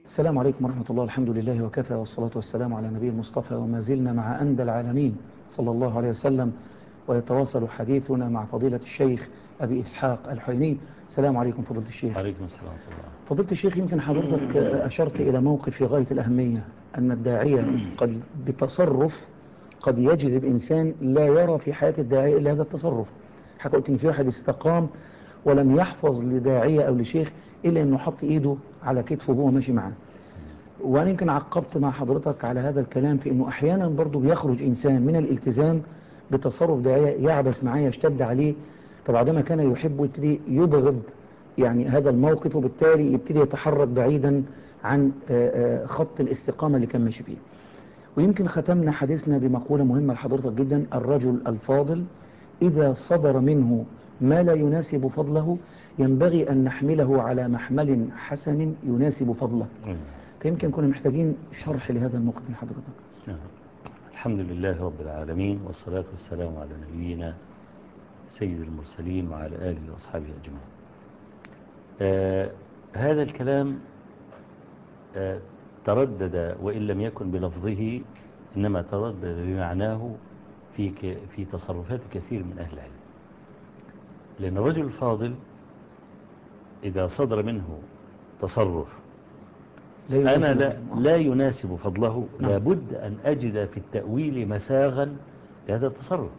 السلام عليكم ورحمة الله الحمد لله وكفى والصلاة والسلام على نبي المصطفى وما زلنا مع أندى العالمين صلى الله عليه وسلم ويتواصل حديثنا مع فضيلة الشيخ أبي إسحاق الحيني السلام عليكم فضيلة الشيخ عليكم السلام ورحمة الله فضيلة الشيخ يمكن حضرتك أشرت إلى موقف في غاية الأهمية أن الداعية قد بتصرف قد يجذب إنسان لا يرى في حياة الداعية إلا هذا التصرف حكى قلت إن في واحد استقام ولم يحفظ لداعية أو لشيخ إلا أنه حط إيده على كتفه وهو ماشي معاه وأنا يمكن عقبت مع حضرتك على هذا الكلام في أنه أحيانا برضو بيخرج إنسان من الالتزام بتصرف داعية يعبس معاه يشتد عليه فبعدما كان يحب يبتدي يبغض يعني هذا الموقف وبالتالي يبتدي يتحرك بعيدا عن خط الاستقامة اللي كان ماشي فيه ويمكن ختمنا حديثنا بمقولة مهمة لحضرتك جدا الرجل الفاضل إذا صدر منه ما لا يناسب فضله ينبغي أن نحمله على محمل حسن يناسب فضله فيمكن كنا محتاجين شرح لهذا الموقف من حضرتك الحمد لله رب العالمين والصلاة والسلام على نبينا سيد المرسلين وعلى آله وأصحابه أجمعين آه هذا الكلام آه تردد وإن لم يكن بلفظه إنما تردد بمعناه في, في تصرفات كثير من أهل العلم لأن الرجل الفاضل إذا صدر منه تصرف لا أنا لا, لا يناسب فضله نعم. لابد أن أجد في التأويل مساغا لهذا التصرف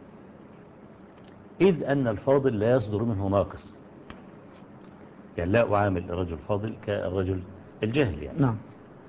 إذ أن الفاضل لا يصدر منه ناقص يعني لا أعامل الرجل الفاضل كالرجل الجاهل يعني نعم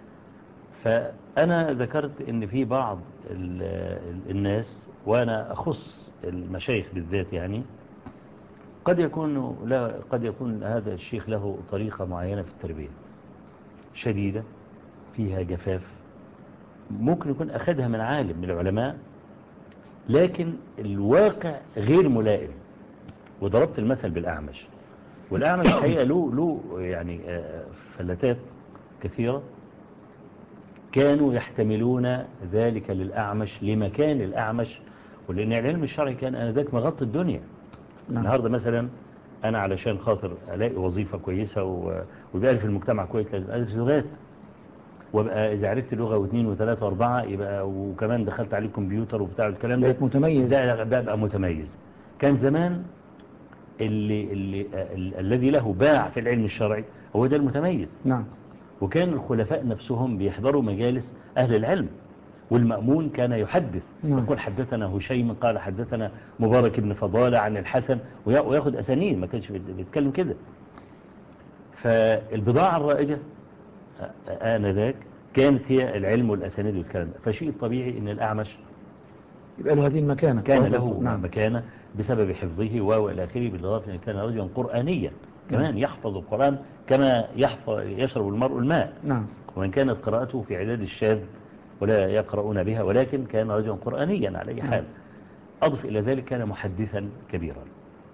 فأنا ذكرت أن في بعض الناس وأنا أخص المشايخ بالذات يعني قد يكون لا قد يكون هذا الشيخ له طريقة معينة في التربية شديدة فيها جفاف ممكن يكون أخذها من عالم من العلماء لكن الواقع غير ملائم وضربت المثل بالأعمش والأعمش الحقيقة له, له يعني فلتات كثيرة كانوا يحتملون ذلك للأعمش لمكان الأعمش ولأن العلم الشرعي كان أنذاك مغطي الدنيا نعم. النهاردة مثلا أنا علشان خاطر ألاقي وظيفة كويسة ويبقى في المجتمع كويس لازم أدرس لغات وابقى إذا عرفت لغة واثنين وثلاثة واربعة يبقى وكمان دخلت عليه كمبيوتر وبتاع الكلام ده متميز ده بقى متميز كان زمان اللي اللي ال الذي له باع في العلم الشرعي هو ده المتميز نعم وكان الخلفاء نفسهم بيحضروا مجالس أهل العلم والمأمون كان يحدث نعم. يقول حدثنا هشيم قال حدثنا مبارك بن فضالة عن الحسن وياخد أسانيد ما كانش بيتكلم كده فالبضاعة الرائجة آنذاك كانت هي العلم والأسانيد والكلام ده فشيء طبيعي ان الأعمش يبقى له هذه المكانة كان له نعم. مكانة بسبب حفظه وإلى آخره بالإضافة كان رجلا قرآنيا كمان يحفظ القرآن كما يحفظ يشرب المرء الماء نعم وإن كانت قراءته في عداد الشاذ ولا يقرؤون بها ولكن كان رجلا قرآنيا على أي حال أضف إلى ذلك كان محدثا كبيرا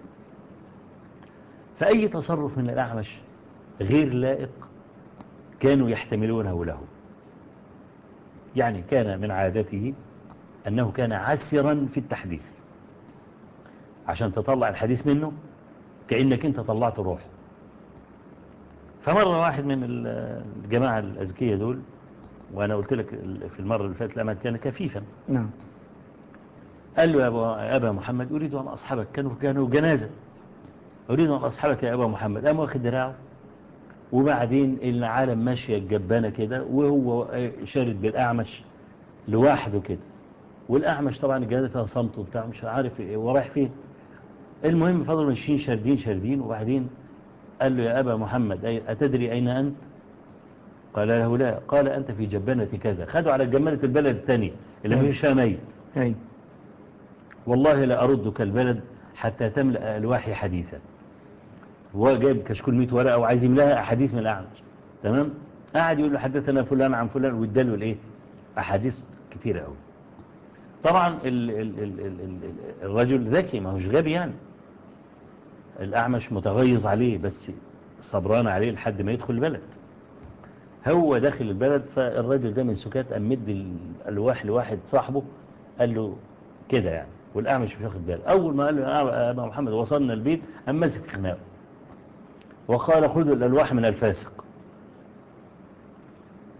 فأي تصرف من الأعمش غير لائق كانوا يحتملونه له يعني كان من عادته أنه كان عسرا في التحديث عشان تطلع الحديث منه كأنك انت طلعت روحه فمرة واحد من الجماعة الأذكية دول وأنا قلت لك في المرة اللي فاتت الأمد كان كفيفا نعم قال له يا أبا, أبا محمد أريد أن أصحبك كانوا كانوا جنازة أريد أن أصحبك يا أبا محمد قام واخد دراعه وبعدين العالم ماشية الجبانة كده وهو شارد بالأعمش لوحده كده والأعمش طبعا الجنازة فيها صمت وبتاع مش عارف ورايح فين المهم فضلوا ماشيين شاردين شاردين وبعدين قال له يا أبا محمد أتدري أين أنت قال له لا قال أنت في جبانة كذا خدوا على جبانة البلد الثانية اللي ما فيش ميت أي والله لا أردك البلد حتى تملأ ألواحي حديثا هو جايب كشكول 100 ورقة وعايز يملاها أحاديث من الأعمش تمام قاعد يقول له حدثنا فلان عن فلان واداله الايه أحاديث كثيرة قوي طبعا ال ال ال ال ال الرجل ذكي ما هوش غبي يعني الأعمش متغيظ عليه بس صبران عليه لحد ما يدخل البلد هو داخل البلد فالراجل ده من سكات أمد الألواح لواحد صاحبه قال له كده يعني والأعمش مش واخد باله أول ما قال له يا أبا محمد وصلنا البيت أم مسك خناقه وقال خذوا الألواح من الفاسق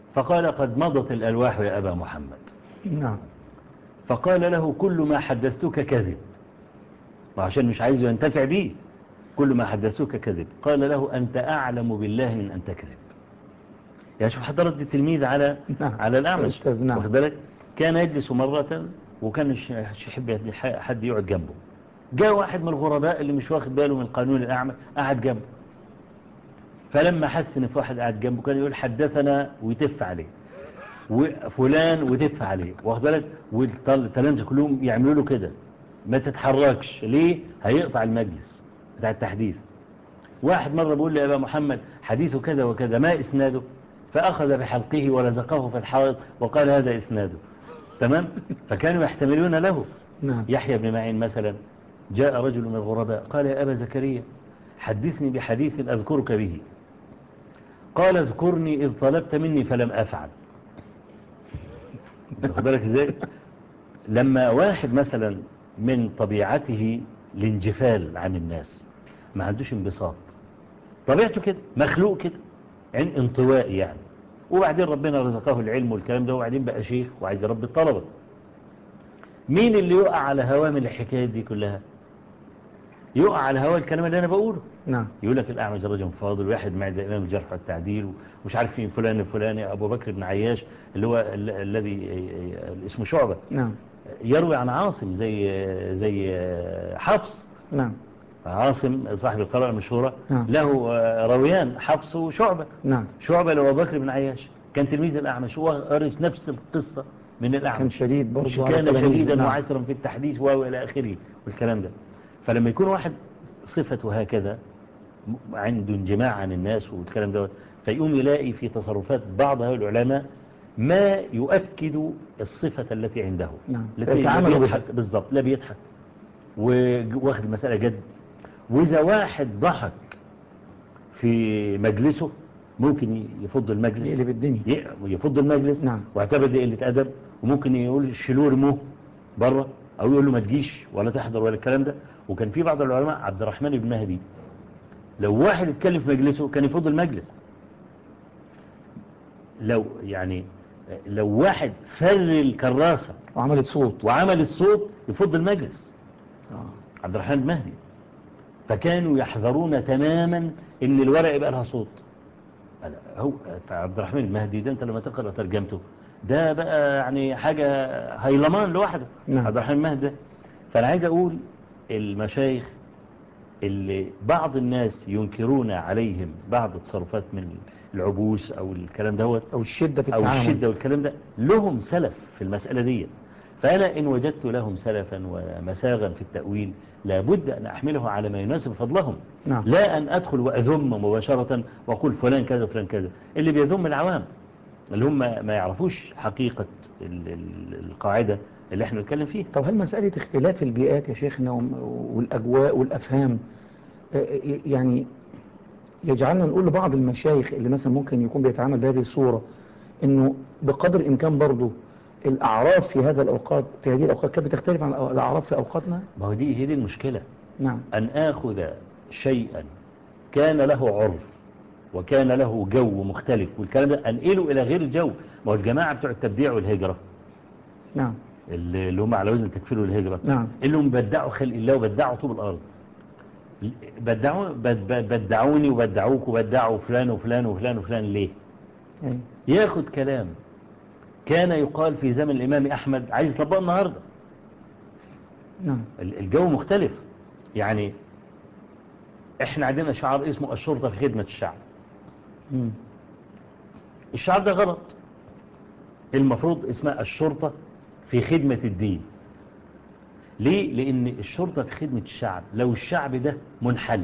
فقال قد مضت الألواح يا أبا محمد نعم فقال له كل ما حدثتك كذب وعشان مش عايز ينتفع به كل ما حدثتك كذب قال له أنت أعلم بالله من أن تكذب يعني شوف حضرت دي التلميذ على نعم. على الأعمش الأستاذ، نعم. واخد بالك كان يجلس مرة وكان مش مش يحب يدي ح- حد يقعد جنبه جاء واحد من الغرباء اللي مش واخد باله من قانون الأعمى قعد جنبه فلما حس ان في واحد قاعد جنبه كان يقول حدثنا ويتف عليه وفلان وتف عليه واخد بالك والتلامذه كلهم يعملوا له كده ما تتحركش ليه هيقطع المجلس بتاع التحديث واحد مرة بيقول لي يا أبا محمد حديثه كذا وكذا ما إسناده فأخذ بحلقه ولزقه في الحائط وقال هذا إسناده تمام فكانوا يحتملون له نعم يحيى بن معين مثلا جاء رجل من الغرباء قال يا أبا زكريا حدثني بحديث أذكرك به قال اذكرني إذ طلبت مني فلم أفعل واخد بالك ازاي لما واحد مثلا من طبيعته الانجفال عن الناس ما عندوش انبساط طبيعته كده مخلوق كده عن انطوائي يعني وبعدين ربنا رزقه العلم والكلام ده وبعدين بقى شيخ وعايز يربي الطلبة مين اللي يقع على هواه من الحكايات دي كلها يقع على هواه الكلام اللي انا بقوله نعم يقول لك الأعمج رجل فاضل واحد معد إمام الجرح والتعديل ومش عارف مين فلان الفلاني أبو بكر بن عياش اللي هو ال- الذي اسمه شعبة نعم يروي عن عاصم زي زي حفص نعم عاصم صاحب القراءة المشهورة نعم. له رويان حفص وشعبة نعم شعبة لو أبو بكر بن عياش كان تلميذ الأعمش هو أرس نفس القصة من كان الأعمش شديد برضه على كان تلاميذه. شديدا نعم. وعسرا في التحديث وإلى آخره والكلام ده فلما يكون واحد صفته هكذا م- عنده انجماع عن الناس والكلام دوت فيقوم يلاقي في تصرفات بعض هؤلاء العلماء ما يؤكد الصفة التي عنده نعم. التي لا فيتعامل بها. بيضحك بالضبط لا بيضحك واخد المسألة جد وإذا واحد ضحك في مجلسه ممكن يفض المجلس يقلب الدنيا ي- يفض المجلس نعم. واعتبر دي قلة أدب وممكن يقول شيلوه ارموه بره أو يقول له ما تجيش ولا تحضر ولا الكلام ده وكان في بعض العلماء عبد الرحمن بن مهدي لو واحد اتكلم في مجلسه كان يفض المجلس لو يعني لو واحد فر الكراسة وعملت صوت وعمل الصوت يفض المجلس آه. عبد الرحمن بن مهدي فكانوا يحذرون تماما ان الورق يبقى لها صوت ألا هو فعبد الرحمن المهدي ده انت لما تقرأ ترجمته ده بقى يعني حاجة هيلمان لوحده نعم. عبد الرحمن المهدي ده فانا عايز اقول المشايخ اللي بعض الناس ينكرون عليهم بعض التصرفات من العبوس او الكلام دوت أو الشدة في أو التعامل الشدة والكلام ده لهم سلف في المسألة دي فأنا إن وجدت لهم سلفا ومساغا في التأويل لابد أن أحمله على ما يناسب فضلهم نعم. لا أن أدخل وأذم مباشرة وأقول فلان كذا وفلان كذا اللي بيذم العوام اللي هم ما يعرفوش حقيقة ال- ال- القاعدة اللي احنا نتكلم فيها طب هل مسألة اختلاف البيئات يا شيخنا وم- والأجواء والأفهام آه، يعني يجعلنا نقول لبعض المشايخ اللي مثلا ممكن يكون بيتعامل بهذه الصورة انه بقدر الامكان برضه الاعراف في هذا الاوقات في هذه الاوقات كانت بتختلف عن الاعراف في اوقاتنا ما هو دي هي دي المشكلة نعم أن آخذ شيئا كان له عرف وكان له جو مختلف والكلام ده أنقله إلى غير الجو ما هو الجماعة بتوع التبديع والهجرة نعم اللي اللي هم على وزن التكفير والهجرة نعم اللي هم بدعوا خلق الله وبدعوا طوب الأرض بدعوا بد- بد- بدعوني وبدعوك وبدعوا فلان وفلان وفلان وفلان ليه أي. ياخد كلام كان يقال في زمن الإمام أحمد عايز يطبقه النهاردة نعم ال- الجو مختلف يعني احنا عندنا شعار اسمه الشرطة في خدمة الشعب مم. الشعب ده غلط المفروض اسمها الشرطة في خدمة الدين ليه؟ لأن الشرطة في خدمة الشعب لو الشعب ده منحل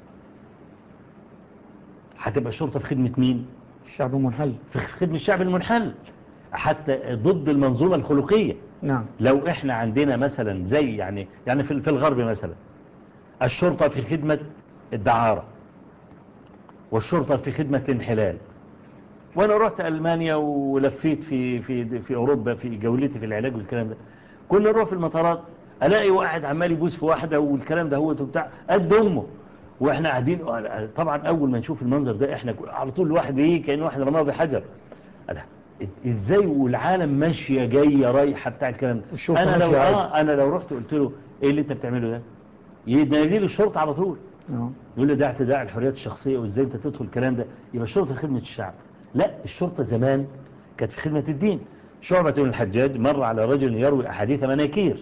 هتبقى الشرطة في خدمة مين؟ الشعب منحل في خدمة الشعب المنحل حتى ضد المنظومة الخلقية نعم لو احنا عندنا مثلا زي يعني يعني في في الغرب مثلا الشرطة في خدمة الدعارة والشرطة في خدمة الانحلال وانا رحت المانيا ولفيت في في في اوروبا في جولتي في العلاج والكلام ده كل ما اروح في المطارات الاقي واحد عمال يبوس في واحده والكلام ده هو وبتاع قد امه واحنا قاعدين طبعا اول ما نشوف المنظر ده احنا على طول الواحد بيجي كان واحد رماه بحجر قال ازاي والعالم ماشيه جايه رايحه بتاع الكلام ده الشرطة انا لو ماشية عادي. اه انا لو رحت قلت له ايه اللي انت بتعمله ده ينادي لي الشرطه على طول آه. يقول لي ده اعتداء على الحريات الشخصيه وازاي انت تدخل الكلام ده يبقى الشرطه خدمه الشعب لا الشرطه زمان كانت في خدمه الدين شعبة بن الحجاج مر على رجل يروي احاديث مناكير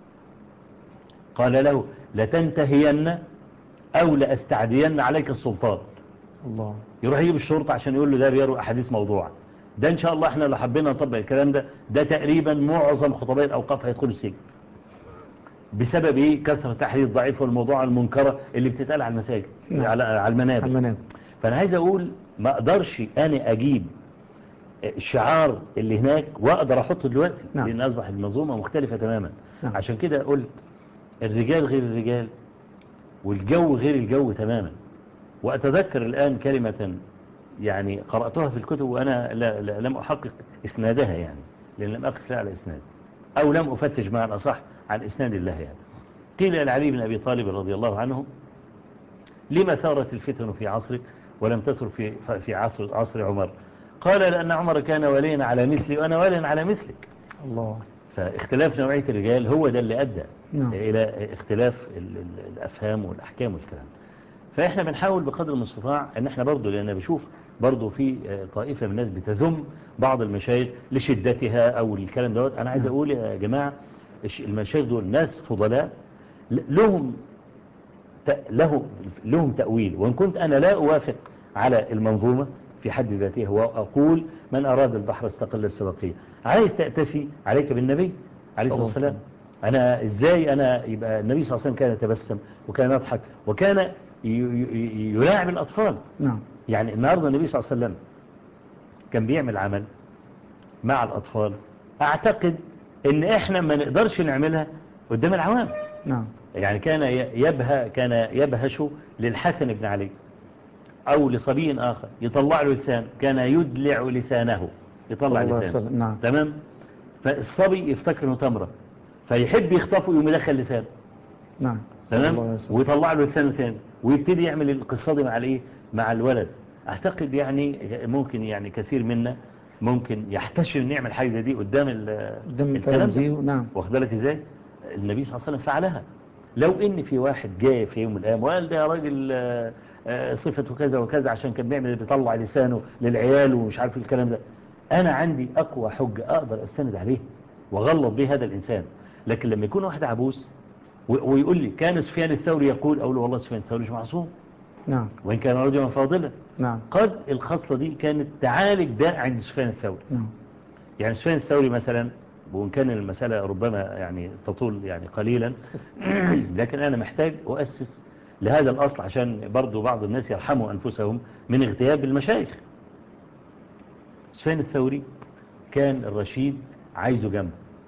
قال له لتنتهين او لاستعدين عليك السلطان الله يروح يجيب الشرطة عشان يقول له ده بيروي أحاديث موضوعة ده إن شاء الله إحنا لو حبينا نطبق الكلام ده ده تقريبا معظم خطباء الأوقاف هيدخلوا السجن بسبب إيه كثرة تحرير الضعيف والموضوع المنكرة اللي بتتقال على المساجد نعم. على على المنابر المنام فأنا عايز أقول ما أقدرش أنا أجيب الشعار اللي هناك وأقدر أحطه دلوقتي نعم. لأن أصبح المنظومة مختلفة تماما نعم. عشان كده قلت الرجال غير الرجال والجو غير الجو تماما وأتذكر الآن كلمة يعني قرأتها في الكتب وأنا لا لا لم أحقق إسنادها يعني لأن لم أقف لها على إسناد أو لم أفتش مع الأصح عن إسناد الله يعني قيل لعلي بن أبي طالب رضي الله عنه لما ثارت الفتن في عصرك ولم تثر في في عصر عصر عمر قال لأن عمر كان وليا على مثلي وأنا وليا على مثلك الله فاختلاف نوعية الرجال هو ده اللي أدى نعم. إلى اختلاف ال- ال- الأفهام والأحكام والكلام فإحنا بنحاول بقدر المستطاع أن إحنا برضو لأن بشوف برضو في آه، طائفة من الناس بتذم بعض المشايخ لشدتها أو الكلام دوت أنا عايز نعم. أقول يا جماعة الش- المشايخ دول ناس فضلاء ل- لهم ت- له لهم تأويل وإن كنت أنا لا أوافق على المنظومة في حد ذاتها وأقول من أراد البحر استقل السبقية عايز تأتسي عليك بالنبي عليه الصلاة صلى الله والسلام عليه أنا إزاي أنا يبقى النبي صلى الله عليه وسلم كان يتبسم وكان يضحك وكان ي- ي- يلاعب الأطفال نعم يعني النهاردة النبي صلى الله عليه وسلم كان بيعمل عمل مع الأطفال أعتقد إن إحنا ما نقدرش نعملها قدام العوام نعم يعني كان يبهى كان يبهش للحسن بن علي أو لصبي آخر يطلع له لسان كان يدلع لسانه يطلع صلى الله عليه لسانه وسلم. نعم تمام فالصبي يفتكر انه تمرة فيحب يخطفه يقوم يدخل لسانه نعم صلى الله عليه تمام وسلم. ويطلع له لسانه تاني ويبتدي يعمل القصة دي مع الايه مع الولد اعتقد يعني ممكن يعني كثير منا ممكن يحتشم ان يعمل حاجه زي دي قدام ال- قدام الكلام ده. التلامذة نعم واخد بالك ازاي النبي صلى الله عليه وسلم فعلها لو ان في واحد جاي في يوم من الايام وقال ده يا راجل آه، آه، صفته كذا وكذا عشان كان بيعمل بيطلع لسانه للعيال ومش عارف الكلام ده انا عندي اقوى حجه اقدر استند عليه واغلط به هذا الانسان لكن لما يكون واحد عبوس و- ويقول لي كان سفيان الثوري يقول اقول له والله سفيان الثوري مش معصوم نعم وان كان رجلا فاضلا نعم قد الخصله دي كانت تعالج ده عند سفيان الثوري نعم يعني سفيان الثوري مثلا وإن كان المسألة ربما يعني تطول يعني قليلا لكن أنا محتاج أؤسس لهذا الأصل عشان برضو بعض الناس يرحموا أنفسهم من اغتياب المشايخ سفيان الثوري كان الرشيد عايزه جنبه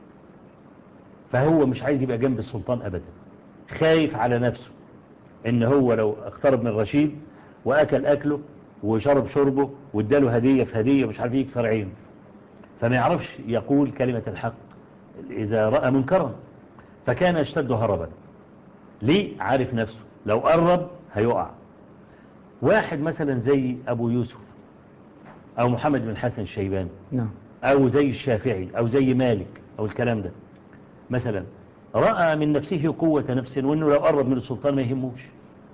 فهو مش عايز يبقى جنب السلطان أبدا خايف على نفسه ان هو لو اقترب من رشيد واكل اكله وشرب شربه واداله هدية في هدية مش عارف يكسر عينه فما يعرفش يقول كلمة الحق إذا رأى منكرا فكان يشتد هربا ليه عارف نفسه لو قرب هيقع واحد مثلا زي أبو يوسف أو محمد بن الحسن الشيباني نعم أو زي الشافعي أو زي مالك أو الكلام ده مثلا رأى من نفسه قوة نفس وأنه لو قرب من السلطان ما يهموش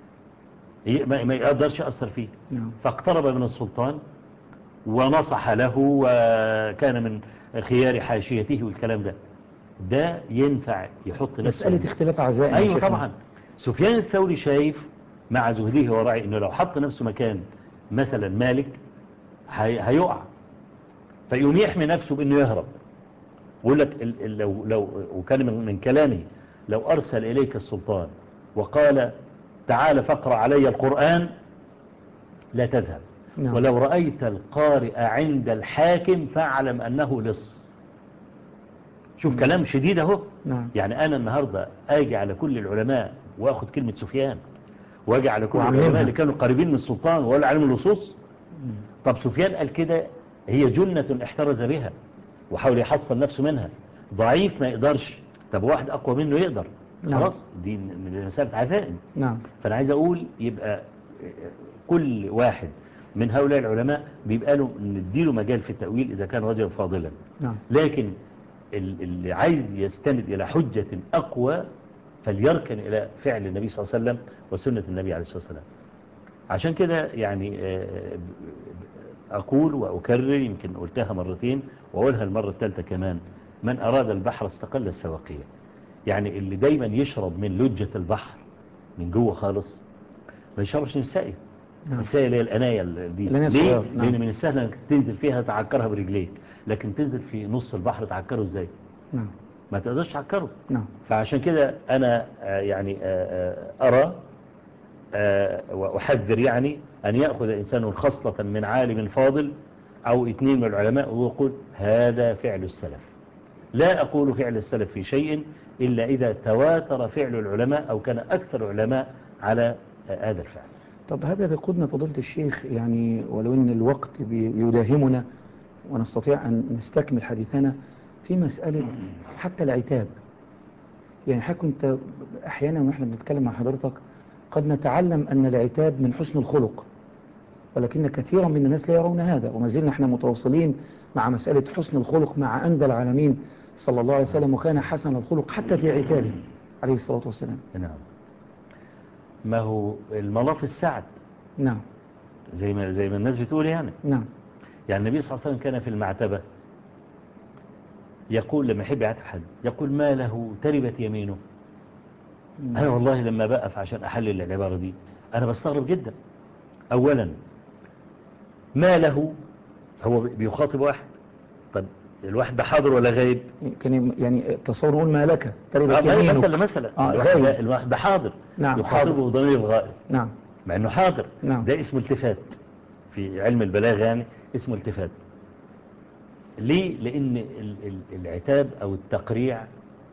ي- ما ما يقدرش يأثر فيه نعم فاقترب من السلطان ونصح له وكان من خيار حاشيته والكلام ده ده ينفع يحط نفسه مسألة اختلاف عزائم يا ايوه شيخنا. طبعا سفيان الثوري شايف مع زهده ورعي انه لو حط نفسه مكان مثلا مالك هي- هيقع فيقوم يحمي نفسه بانه يهرب بيقول لك ال- ال- لو لو وكان من من كلامه لو ارسل اليك السلطان وقال تعال فاقرا علي القران لا تذهب نعم. ولو رأيت القارئ عند الحاكم فاعلم أنه لص شوف كلام شديد اهو نعم يعني أنا النهاردة أجي على كل العلماء وأخذ كلمة سفيان وأجي على كل وأعممها. العلماء اللي كانوا قريبين من السلطان ولا علم اللصوص طب سفيان قال كده هي جنة احترز بها وحاول يحصل نفسه منها ضعيف ما يقدرش طب واحد أقوى منه يقدر نعم. خلاص دي من مسألة عزائم نعم فأنا عايز أقول يبقى كل واحد من هؤلاء العلماء بيبقى له نديله مجال في التأويل إذا كان رجلا فاضلا نعم لكن ال- اللي عايز يستند إلى حجة أقوى فليركن إلى فعل النبي صلى الله عليه وسلم وسنة النبي عليه الصلاة والسلام عشان كده يعني آه، أقول وأكرر يمكن قلتها مرتين وأقولها المرة الثالثة كمان من أراد البحر استقل السواقية يعني اللي دايما يشرب من لجة البحر من جوه خالص ما يشربش من السائل نعم السائل اللي هي الأناية دي الأناية ليه؟ الصغيرة، نعم. لأن من السهل انك تنزل فيها تعكرها برجليك لكن تنزل في نص البحر تعكره ازاي نعم ما تقدرش تعكره نعم فعشان كده أنا آه، يعني آه، آه، أرى آه، وأحذر يعني أن يأخذ الإنسان خصلة من عالم فاضل أو اثنين من العلماء ويقول هذا فعل السلف لا أقول فعل السلف في شيء إلا إذا تواتر فعل العلماء أو كان أكثر العلماء على آه، هذا الفعل طب هذا بيقودنا فضيلة الشيخ يعني ولو ان الوقت بي- يداهمنا ونستطيع ان نستكمل حديثنا في مسألة حتى العتاب يعني حضرتك كنت احيانا واحنا بنتكلم مع حضرتك قد نتعلم ان العتاب من حسن الخلق ولكن كثيرا من الناس لا يرون هذا وما زلنا احنا متواصلين مع مسألة حسن الخلق مع أندى العالمين صلى الله عليه وسلم وكان حسن الخلق حتى في عتابه عليه الصلاة والسلام نعم ما هو الملاف السعد نعم زي ما زي ما الناس بتقول يعني نعم يعني النبي صلى الله عليه وسلم كان في المعتبة يقول لما يحب يعتب حد يقول ما له تربت يمينه أنا والله لما بقف عشان أحلل العبارة دي أنا بستغرب جدا أولا ما له هو بيخاطب واحد طب الواحد ده حاضر ولا غايب كان يعني تصور نقول ما لك تربت آه، ما- يمينك مثلا مثلا آه، الواحد غايب. ده- الواحد ده حاضر نعم، يخاطبه حاضر. ضمير الغائب نعم مع انه حاضر نعم. ده اسمه التفات في علم البلاغة يعني اسمه التفات ليه لان ال- ال- العتاب او التقريع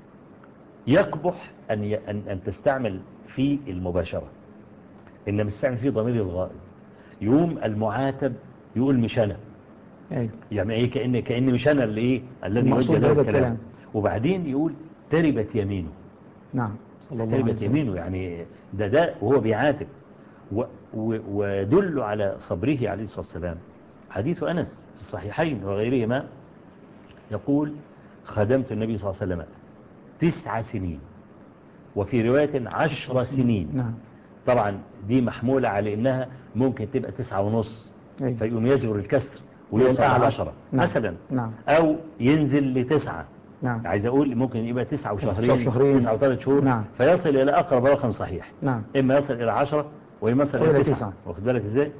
يقبح ان ي- ان ان تستعمل في المباشرة انما تستعمل فيه ضمير الغائب يوم المعاتب يقول مش انا أيوة. يعني ايه كأن كأن مش انا اللي ايه الذي المقصود وجه له بهذا الكلام الكلام. وبعدين يقول تربت يمينه نعم صلى الله عليه تربت وسلم يمينه يعني ده ده وهو بيعاتب و- و- ودل على صبره عليه الصلاة والسلام حديث أنس في الصحيحين وغيرهما يقول خدمت النبي صلى الله عليه وسلم تسع سنين وفي رواية عشر سنين نعم طبعا دي محمولة على إنها ممكن تبقى تسعة ونص أيوة. فيقوم يجبر الكسر ويوصل الأعلى. لعشرة نعم. مثلا نعم أو ينزل لتسعة نعم عايز أقول ممكن يبقى تسعة تسعة وشهرين وشهرين. تسعة وثلاث شهور نعم. فيصل إلى أقرب رقم صحيح نعم إما يصل إلى عشرة وإما يصل أو إلى إلى تسعة. تسعة واخد بالك إزاي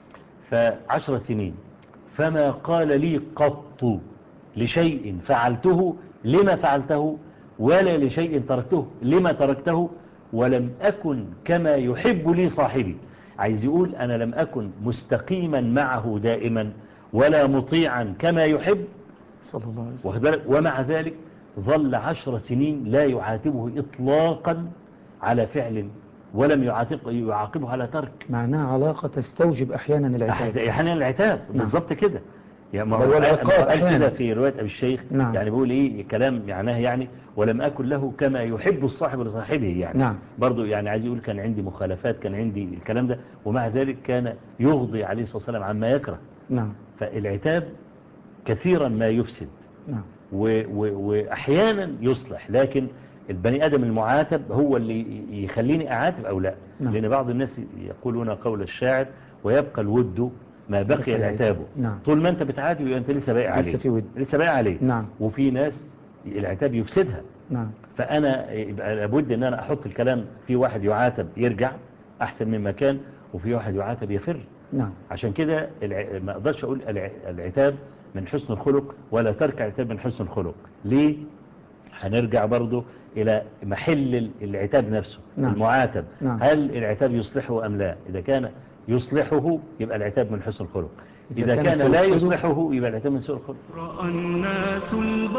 فعشر سنين فما قال لي قط لشيء فعلته لما فعلته ولا لشيء تركته لما تركته ولم أكن كما يحب لي صاحبي عايز يقول أنا لم أكن مستقيما معه دائما ولا مطيعا كما يحب صلى الله عليه وسلم واخد بالك ومع ذلك ظل عشر سنين لا يعاتبه إطلاقا على فعل ولم يعاتب- يعاقبه على ترك معناها علاقة تستوجب أحيانا العتاب احيانا العتاب بالظبط كده يعني ما بل هو قال- والعقاب ما هو قال أحيانا. كده في رواية أبي الشيخ نعم. يعني بيقول إيه كلام معناه يعني ولم أكن له كما يحب الصاحب لصاحبه يعني نعم. برضو يعني عايز يقول كان عندي مخالفات كان عندي الكلام ده ومع ذلك كان يغضي عليه الصلاة والسلام عما يكره نعم فالعتاب كثيرا ما يفسد نعم و و وأحيانا يصلح لكن البني آدم المعاتب هو اللي يخليني أعاتب أو لا نعم. لأن بعض الناس يقولون قول الشاعر ويبقى الود ما بقي بقي العتاب نعم. طول ما أنت بتعاتب يبقى أنت لسه باقي عليه لسه في ود. لسه باقي عليه نعم. وفي ناس العتاب يفسدها نعم فأنا يبقى لابد أن أنا أحط الكلام في واحد يعاتب يرجع أحسن مما كان وفي واحد يعاتب يفر نعم عشان كده الع... ما اقدرش اقول الع... العتاب من حسن الخلق ولا ترك العتاب من حسن الخلق ليه هنرجع برضو الى محل ال- العتاب نفسه نعم. المعاتب نعم. هل العتاب يصلحه ام لا اذا كان يصلحه يبقى العتاب من حسن الخلق إذا اذا كان كان لا سيفسده- يصلحه يبقى العتاب من سوء الخلق رأى الناس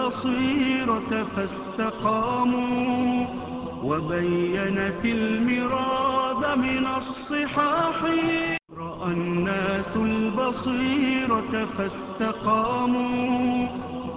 البصيرة فاستقاموا وبينت المراد من الصحاح رأى الناس البصيرة فاستقاموا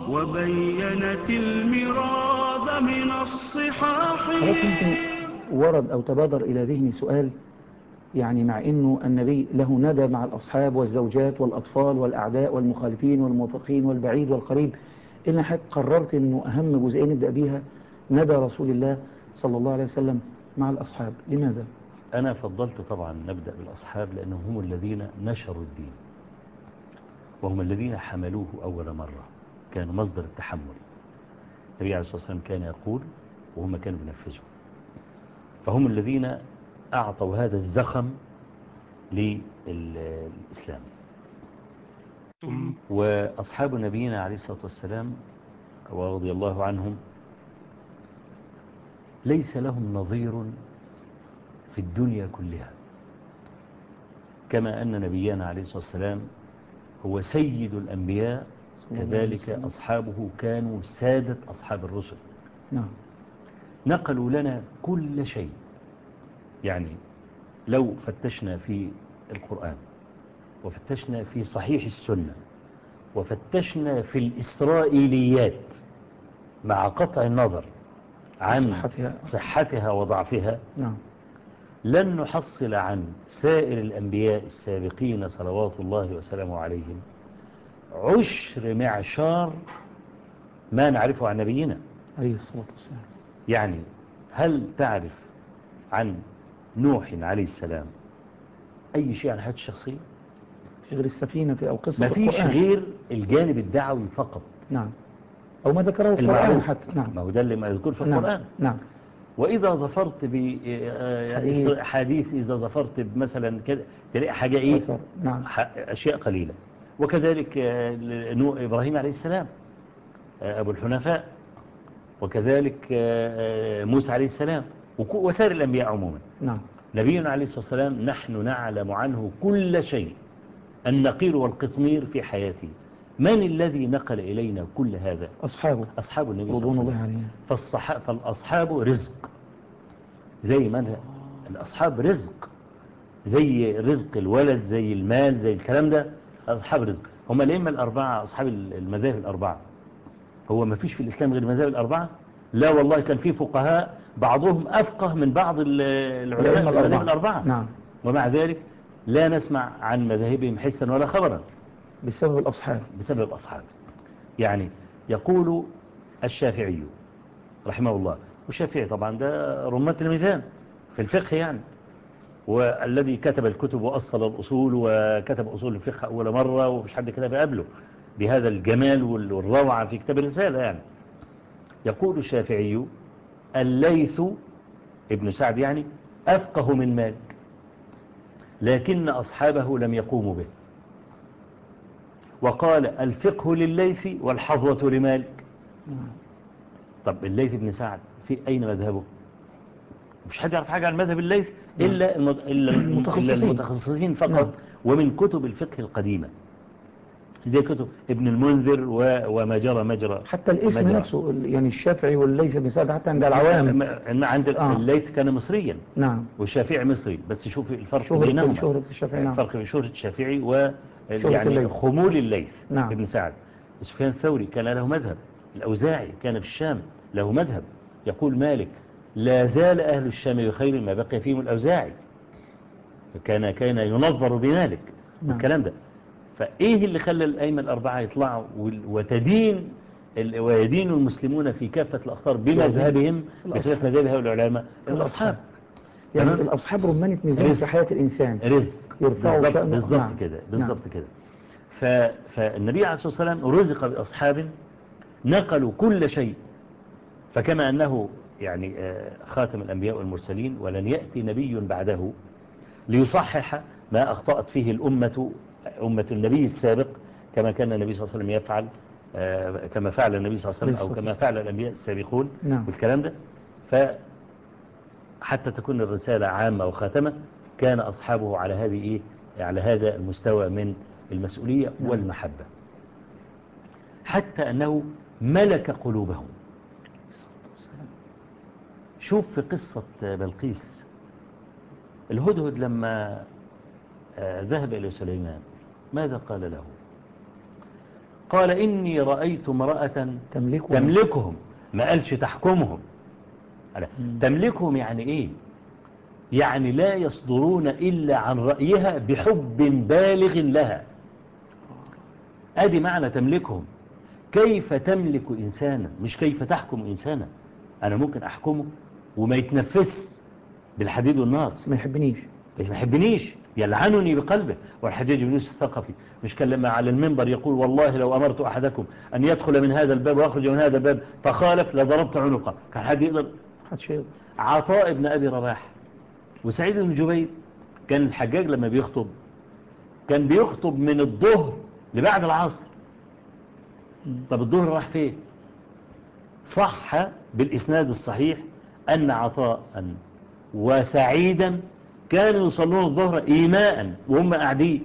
وبينت المراد من الصحاح خلاص يمكن ورد أو تبادر إلى ذهني سؤال يعني مع أنه النبي له ندى مع الأصحاب والزوجات والأطفال والأعداء والمخالفين والموافقين والبعيد والقريب إن حضرتك قررت أنه أهم جزئين نبدأ بيها ندى رسول الله صلى الله عليه وسلم مع الأصحاب لماذا؟ أنا فضلت طبعا نبدأ بالأصحاب لأنهم هم الذين نشروا الدين وهم الذين حملوه أول مرة كانوا مصدر التحمل النبي عليه الصلاة والسلام كان يقول وهم كانوا بينفذوا فهم الذين أعطوا هذا الزخم للإسلام وأصحاب نبينا عليه الصلاة والسلام ورضي الله عنهم ليس لهم نظير في الدنيا كلها كما أن نبينا عليه الصلاة والسلام هو سيد الأنبياء صلى الله عليه كذلك وسلم. أصحابه كانوا سادة أصحاب الرسل نعم نقلوا لنا كل شيء يعني لو فتشنا في القرآن وفتشنا في صحيح السنة وفتشنا في الإسرائيليات مع قطع النظر عن صحتها. صحتها وضعفها نعم لن نحصل عن سائر الأنبياء السابقين صلوات الله وسلامه عليهم عشر معشار ما نعرفه عن نبينا عليه الصلاة والسلام يعني هل تعرف عن نوح عليه السلام أي شيء عن حياته الشخصية في غير السفينة في أو قصة ما فيش القرآن. غير الجانب الدعوي فقط نعم أو ما ذكره القرآن المعروف حتى نعم ما هو ده اللي ما يذكر في نعم. القرآن نعم وإذا ظفرت حديث. بحديث إذا ظفرت مثلا كده تلاقي حاجة إيه أثر. نعم ح- أشياء قليلة وكذلك آه، نو- إبراهيم عليه السلام آه، أبو الحنفاء وكذلك آه، آه، موسى عليه السلام وك- وسائر الأنبياء عموما نعم نبينا عليه الصلاة والسلام نحن نعلم عنه كل شيء النقير والقطمير في حياته من الذي نقل إلينا كل هذا أصحابه أصحاب النبي صلى الله رضوان عليه الله وسلم عليهم فالصح... فالأصحاب رزق زي من الأصحاب رزق زي رزق الولد زي المال زي الكلام ده أصحاب رزق هم الأئمة الأربعة أصحاب المذاهب الأربعة هو ما فيش في الإسلام غير المذاهب الأربعة لا والله كان في فقهاء بعضهم أفقه من بعض ال- العلماء الأئمة في المذاهب الأربعة نعم ومع ذلك لا نسمع عن مذاهبهم حسا ولا خبرا بسبب الأصحاب بسبب أصحابه يعني يقول الشافعي رحمه الله والشافعي طبعا ده رمة الميزان في الفقه يعني والذي كتب الكتب وأصل الأصول وكتب أصول الفقه أول مرة ومش حد كتب قبله بهذا الجمال وال- والروعة في كتاب الرسالة يعني يقول الشافعي الليث ابن سعد يعني أفقه من مالك لكن أصحابه لم يقوموا به وقال الفقه لليث والحظوة لمالك نعم. طب الليث بن سعد في أين مذهبه مش حد يعرف حاجة عن مذهب الليث إلا, المد... إلا الم- المتخصصين. إلا المتخصصين فقط نعم. ومن كتب الفقه القديمة زي كتب ابن المنذر و... وما جرى مجرى حتى الاسم مجرى. نفسه ال- يعني الشافعي والليث بن سعد حتى عند العوام ما- عند آه. الليث كان مصريا نعم والشافعي مصري بس شوف الفرق شهرة بينهما شهرة الشافعي نعم الفرق بين شهرة الشافعي و شهرة يعني الليث. خمول الليث نعم. ابن سعد سفيان الثوري كان له مذهب الأوزاعي كان في الشام له مذهب يقول مالك لا زال أهل الشام بخير ما بقي فيهم الأوزاعي كان كان ينظر بمالك نعم. والكلام ده فإيه اللي خلى الأئمة الأربعة يطلعوا وال- وتدين ال- ويدين المسلمون في كافة الأخطار بمذهبهم بخلاف الأصحاب. مذهب هؤلاء العلماء الأصحاب يعني تمام؟ الأصحاب رمانة ميزان في رزق. حياة الإنسان رزق يرفعوا بالظبط شأنه. بالظبط نعم. كده نعم. بالظبط كده ف... فالنبي عليه الصلاة والسلام رزق بأصحاب نقلوا كل شيء فكما أنه يعني آه، خاتم الأنبياء والمرسلين ولن يأتي نبي بعده ليصحح ما أخطأت فيه الأمة أمة النبي السابق كما كان النبي صلى الله عليه وسلم يفعل آه، كما فعل النبي صلى الله عليه وسلم أو عليه كما الصلاة فعل الأنبياء السابقون نعم. والكلام ده ف حتى تكون الرسالة عامة وخاتمة كان أصحابه على هذه إيه؟ على هذا المستوى من المسؤولية نعم. والمحبة حتى أنه ملك قلوبهم شوف في قصة بلقيس الهدهد لما آه، ذهب إلى سليمان ماذا قال له قال إني رأيت امرأة تملكه تملكهم ما قالش تحكمهم على- مم. تملكهم يعني ايه يعني لا يصدرون إلا عن رأيها بحب بالغ لها ادي معنى تملكهم كيف تملك إنسانا مش كيف تحكم إنسانا أنا ممكن أحكمه وما يتنفس بالحديد والنار بس ما يحبنيش ما يحبنيش يلعنني بقلبه والحجاج بن يوسف الثقفي مش كان لما على المنبر يقول والله لو أمرت أحدكم أن يدخل من هذا الباب ويخرج من هذا الباب فخالف لضربت عنقه كان حد يقدر محدش يقدر عطاء ابن أبي رباح وسعيد بن جبير كان الحجاج لما بيخطب كان بيخطب من الظهر لبعد العصر طب الظهر راح فين صح بالإسناد الصحيح أن عطاء وسعيدا كانوا يصلون الظهر إيماء وهم قاعدين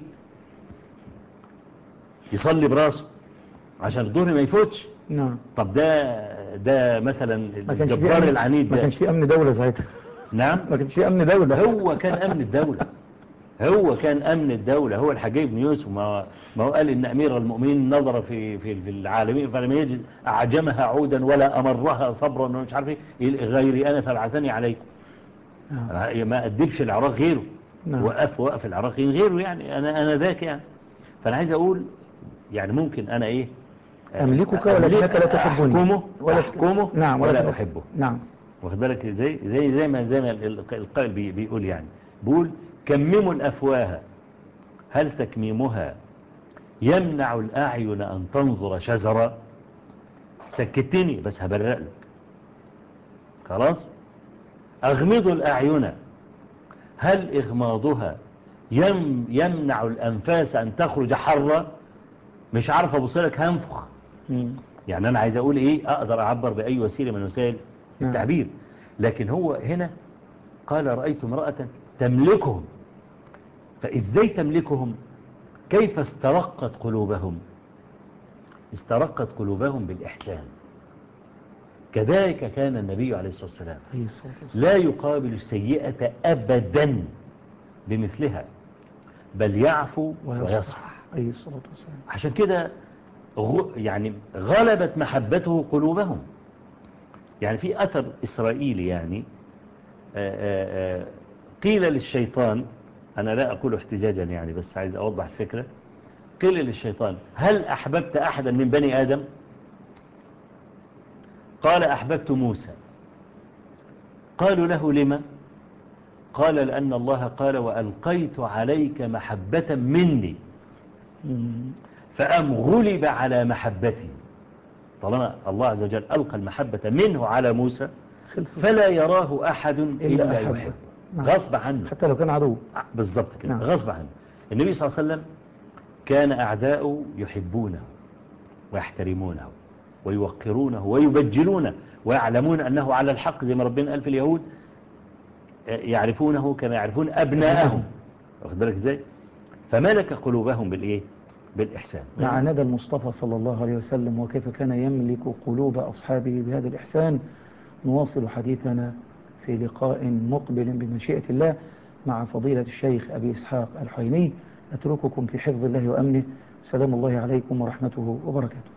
يصلي براسه عشان الظهر ما يفوتش نعم طب ده ده مثلا ما كانش في الجبار أمن- العنيد ما ده كانش في أمن دولة ساعتها نعم ما كانش في أمن دولة هو كان أمن الدولة هو كان أمن الدولة هو الحجاج بن يوسف ما ما هو قال إن أمير المؤمنين نظر في في في العالمين فلم يجد أعجمها عودا ولا أمرها صبرا ومش عارف إيه غيري أنا فابعثني عليكم نعم. ما أدبش العراق غيره نعم. وقف وقف العراقيين غيره يعني أنا أنا ذاك يعني فأنا عايز أقول يعني ممكن أنا إيه أملكك ولكنك لا تحبني أحكمه ولا- أحكمه نعم ولا ولكن- أحبه نعم واخد بالك زي زي زي ما زي ما ال- القائل بي- بيقول يعني بيقول كمموا الافواه هل تكميمها يمنع الاعين ان تنظر شزرا سكتني بس هبرق لك خلاص اغمضوا الاعين هل اغماضها يم يمنع الانفاس ان تخرج حرا مش عارف ابص لك هنفخ مم. يعني أنا عايز أقول إيه أقدر أعبر بأي وسيلة من وسائل نعم. التعبير لكن هو هنا قال رأيت امرأة تملكهم فإزاي تملكهم كيف استرقت قلوبهم استرقت قلوبهم بالإحسان كذلك كان النبي عليه الصلاة والسلام عليه الصلاة والسلام. لا يقابل السيئة أبدا بمثلها بل يعفو ويصفح عليه الصلاة والسلام عشان كده غ- يعني غلبت محبته قلوبهم يعني في أثر إسرائيلي يعني آه، آه، آه، قيل للشيطان أنا لا أقول احتجاجا يعني بس عايز أوضح الفكرة قيل للشيطان هل أحببت أحدا من بني آدم قال أحببت موسى قالوا له لما قال لأن الله قال وألقيت عليك محبة مني مم. فأم غلب على محبته طالما الله عز وجل ألقى المحبة منه على موسى خلصت فلا يراه أحد إلا, إلا أحبه. يحب نعم. غصب عنه حتى لو كان عدو بالضبط كده نعم. غصب عنه النبي صلى الله عليه وسلم كان أعداؤه يحبونه ويحترمونه ويوقرونه ويبجلونه ويعلمون أنه على الحق زي ما ربنا قال في اليهود آه، يعرفونه كما يعرفون أبناءهم واخد بالك ازاي فملك قلوبهم بالإيه بالإحسان مع ندى المصطفى صلى الله عليه وسلم وكيف كان يملك قلوب أصحابه بهذا الإحسان نواصل حديثنا في لقاء مقبل بمشيئة الله مع فضيلة الشيخ أبي إسحاق الحيني أترككم في حفظ الله وأمنه سلام الله عليكم ورحمته وبركاته